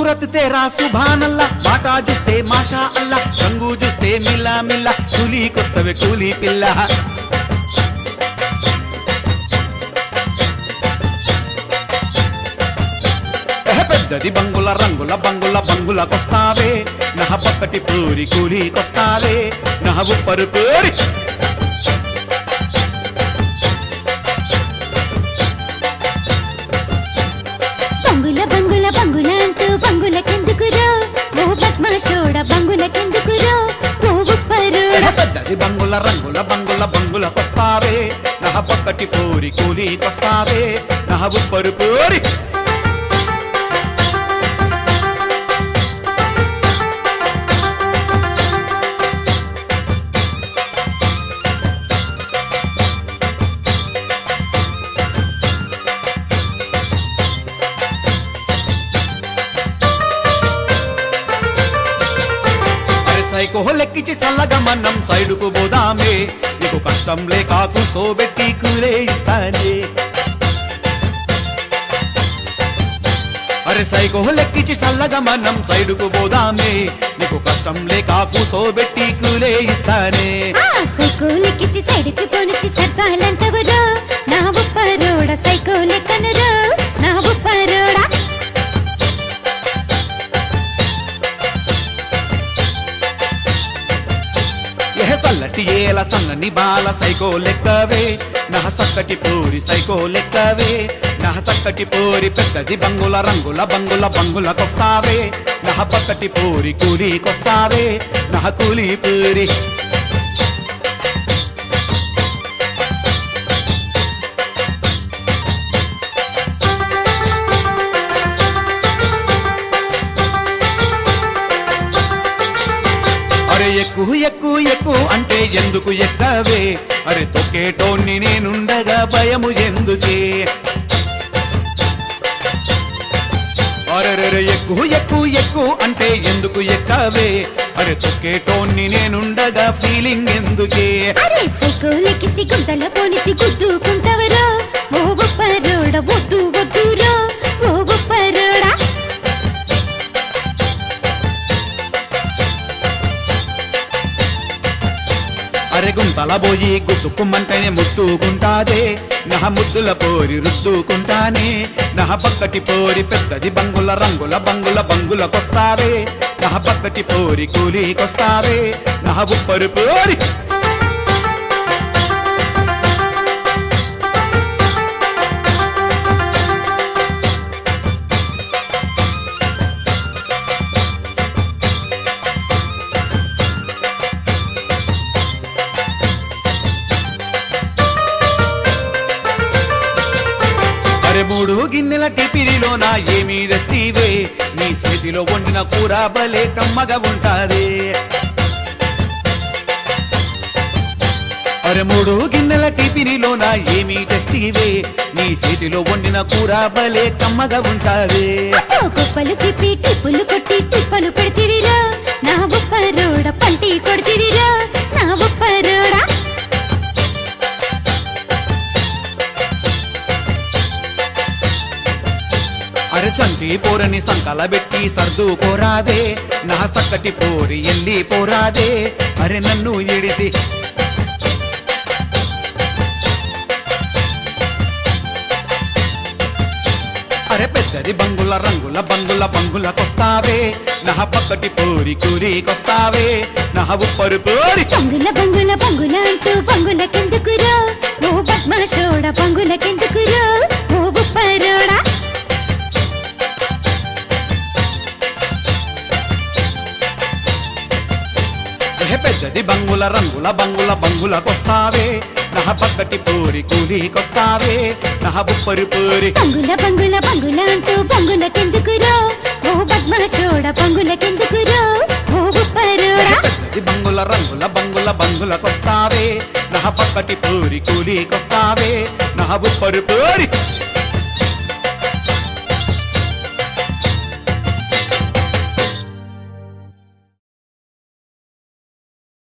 సూరత్ తేరా సుభానల్లా బాటా చూస్తే మాషా అల్లా రంగు చూస్తే మిల్లా మిల్లా కూలీకొస్తవే కూలీ పిల్ల ఎహ పెద్దది బంగుల రంగుల బంగుల బంగులకొస్తావే నహ పక్కటి పూరి కూలీకొస్తావే నహ ఉప్పరు పూరి బంగుల బంగుల బంగుల అంటూ బంగులకెందుకురో ఓ పద్మాషోడ బంగులకెందుకురో ఓ ఉప్పరోడ ఎహ పెద్దది బంగుల రంగుల బంగుల బంగులకొస్తావే నహ పక్కటి పూరి కూలీకొస్తావే నహ ఉప్పరు పూరి అరే సైకో లెక్కించి చల్లగా మన్నం సైడుకు పోదామే నీకు కష్టం లేక కూసోబెట్టి కూలే ఇస్తానే అరే సైకో లెక్కించి చల్లగా మన్నం సైడుకు పోదామే నీకు కష్టం లేక కూసోబెట్టి కూలే ఇస్తానే ఆ సైకోలెక్కిచ్చి సైడ్కి పోనిచ్చి సరసాలంటవరో నా ఉప్పరోడ సైకోలెక్కనురో నా ఉప్పరోడా ఎహ చల్లటి ఏల సన్నని బాల సైకో లెక్కవే నహ సక్కటి పూరి సైకో లెక్కవే నహ సక్కటి పూరి పెద్దది బంగుల రంగుల బంగుల బంగులకొస్తావే నహ పక్కటి పూరి కూలీకొస్తావే నహ కూలీ పూరి అరే ఎక్కువ ఎక్కువ ఎక్కువ అంటే ఎందుకు ఎక్కవే అరే తొక్కేటోన్ని నేనుండగా భయము ఎందుకే అరెరెరె ఎక్కువ ఎక్కువ ఎక్కువ అంటే ఎందుకు ఎక్కవే అరే తొక్కేటోన్ని నేనుండగా ఫీలింగ్ ఎందుకే అరే సైకోలెక్కిచ్చి గుంతల పోనిచ్చి గుద్దుకుంటవరో ఓ ఉప్పరోడ వద్దు వద్దురో ఓ ఉప్పరోడా అరే గుంతల పోయి గుద్దుకుమ్మంటేనే ముద్దుకుంటాదే నహ ముద్దుల పోరి రుద్దుకుంటానే నహ పక్కటి పోరి పెద్దది బంగుల రంగుల బంగుల బంగులకొస్తావే నహ పక్కటి పోరి కూలీకొస్తావే నహ ఉప్పరు పోరి అరే మూడు గిన్నెల టిపిరిలో నా ఏమీ రెస్టీవే నీ చేతిలో వండిన కూర భలే కమ్మగా ఉంటాదే అరే మూడు గిన్నెల టిపిరిలో నా ఏమీ టెస్టీవే నీ చేతిలో వండిన కూర భలే కమ్మగా ఉంటాదే అట్టో కుప్పలు తిప్పి టిప్పులు కొట్టి తిప్పలు పెడితివిరో నా ఉప్పరోడ పల్టీ కొడితివిరో నా ఉప్పరోడా అరే సంటి పోరని సంకల పెట్టి సర్దు కోరాదే నా సక్కటి పోరి ఎల్లి పోరాదే అరే నన్ను ఎడిసి అరే పెద్దది బంగుల రంగుల బంగుల బంగులకొస్తావే నహ పక్కటి పూరి కూరికొస్తావే నహ ఉప్పరు పూరి బంగుల బంగుల బంగుల అంటూ బంగులకెందుకురో ఓ పద్మాషోడ బంగులకెందుకురో ఓ ఉప్పరోడా ఎహ పెద్దది బంగుల రంగుల బంగుల బంగులకొస్తావే నహ పక్కటి పూరి కూలికొస్తావే నహ ఉప్పరు పూరి బంగుల బంగుల బంగుల అంటూ బంగులకెందుకురో ఓ పద్మాషోడ బంగులకెందుకురో ఓ ఉప్పరోడా పెద్దది బంగుల రంగుల బంగుల బంగులకొస్తావే నహ పక్కటి పూరి కూలికొస్తావే నహ ఉప్పరు పూరి